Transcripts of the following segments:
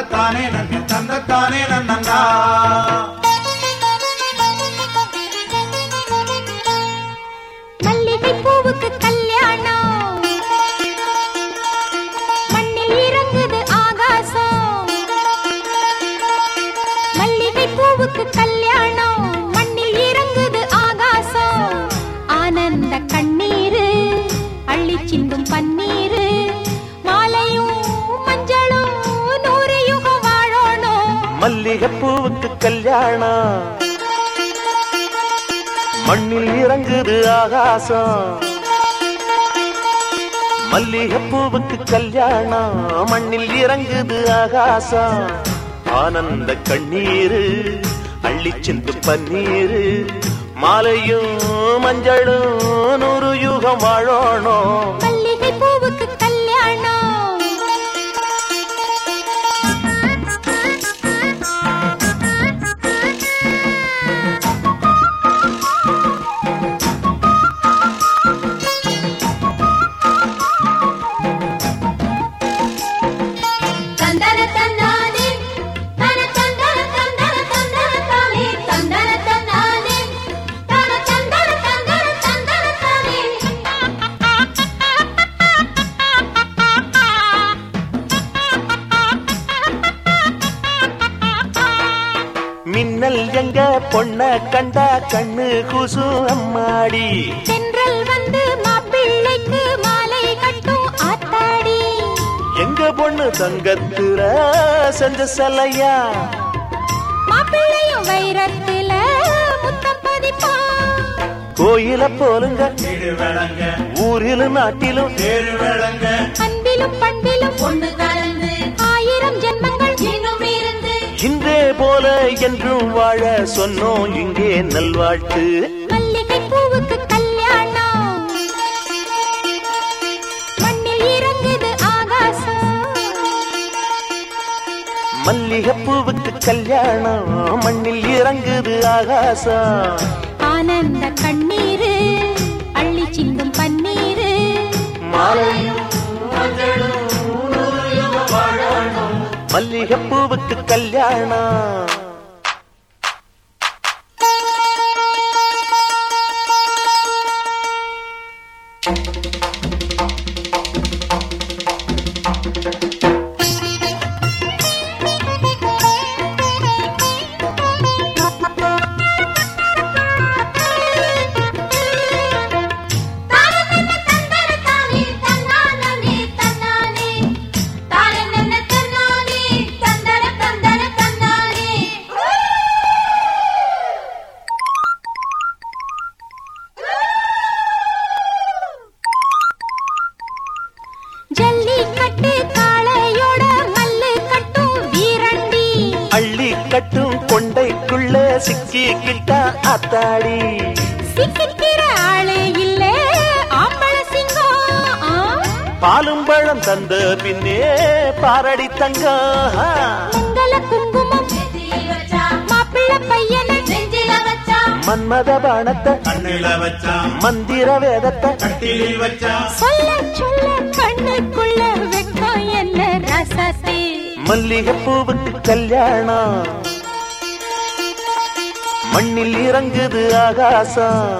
தந்தத்தானே நன்னே தந்தத்தானே நன்னந்தா மல்லிகை பூவுக்கு கல்யாணம் மண்ணில் இறங்குது ஆகாசம் மல்லிகை பூவுக்கு கல்யாணம் மண்ணில் இறங்குது ஆகாசம் ஆனந்த கண்ணீரு அள்ளி சிந்தும் பன்னீரு மாலையும் மஞ்சளும் நூறு யுகம் வாழணும் மல்லிகைப்பூவுக்கு கல்யாணம் மண்ணில் இறங்குது ஆகாசம் மல்லிகைப்பூவுக்கு கல்யாணம் மண்ணில் இறங்குது ஆகாசம் ஆனந்த கண்ணீரு அள்ளி சிந்து பன்னீரு மாலையும் மஞ்சளும் நூறு யுகம் வாழணும் மல்லிகை பூவுக்கு கல்யாணம் தந்தன தன்னானே தன தந்தன தந்தன தந்தன தானே தந்தன தன்னானே தன தந்தன தந்தன தந்தன தானே மின்னல் எங்க பொண்ண கண்டா கண்ணு கூசு அம்மாடி தென்றல் வந்து மாப்பிள்ளைக்கு மாலை கட்டும் ஆத்தாடி எங்க பொண்ணு தங்கத்துல செஞ்ச சலையா மாப்பிள்ளையும் வைரத்துல முத்தம் பதிப்பான் கோயில போலுங்க வீடு விளங்க ஊரிலும் நாட்டிலும் தேரு விளங்க அன்பிலும் பண்பிலும் ஒண்ணு கலந்து ஆயிரம் ஜென்மங்கள் இன்னும் இருந்து இன்றே போல என்றும் வாழ சொன்னோம் இங்கே நல்வாழ்த்து மல்லிகை பூவுக்கு கல்யாணம் மண்ணில் இறங்குது ஆகாசம் மல்லிகைப்பூவுக்கு கல்யாணம் மண்ணில் இறங்குது ஆகாசம் ஆனந்த கண்ணீரு அள்ளி சிந்தும் பன்னீரு மாலையும் மல்லிகைப்பூவுக்கு கல்யாணம் ஜல்லிக்கட்டு காளையோட மல்லு கட்டும் வீரண்டி அள்ளி கட்டும் கொண்டைக்குள்ள சிக்கிக்கிட்டா அத்தாடி சிக்கிக்கிற ஆளே இல்ல ஆம்பள சிங்கம் ஆ? பாலும் பழம் தந்த பின்னே பாரடி தங்கம் மங்கள குங்குமம் மாப்பிள்ளை பையனை மன்மத பானத்தை கண்ணில வச்சான் மந்திர வேதத்தை கட்டிலில் வச்சான் சொல்ல சொல்ல கண்ணுக்குள்ள வெக்கம் என்ன ரசத்தே மல்லிகைப்பூவுக்கு கல்யாணம் மண்ணில் இறங்குது ஆகாசம்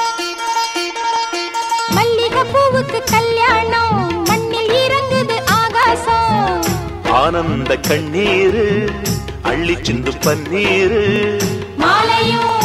மல்லிகை பூவுக்கு கல்யாணம் மண்ணில் இறங்குது ஆகாசம் ஆனந்த கண்ணீரு அள்ளி சிந்து பன்னீரு மாலையும்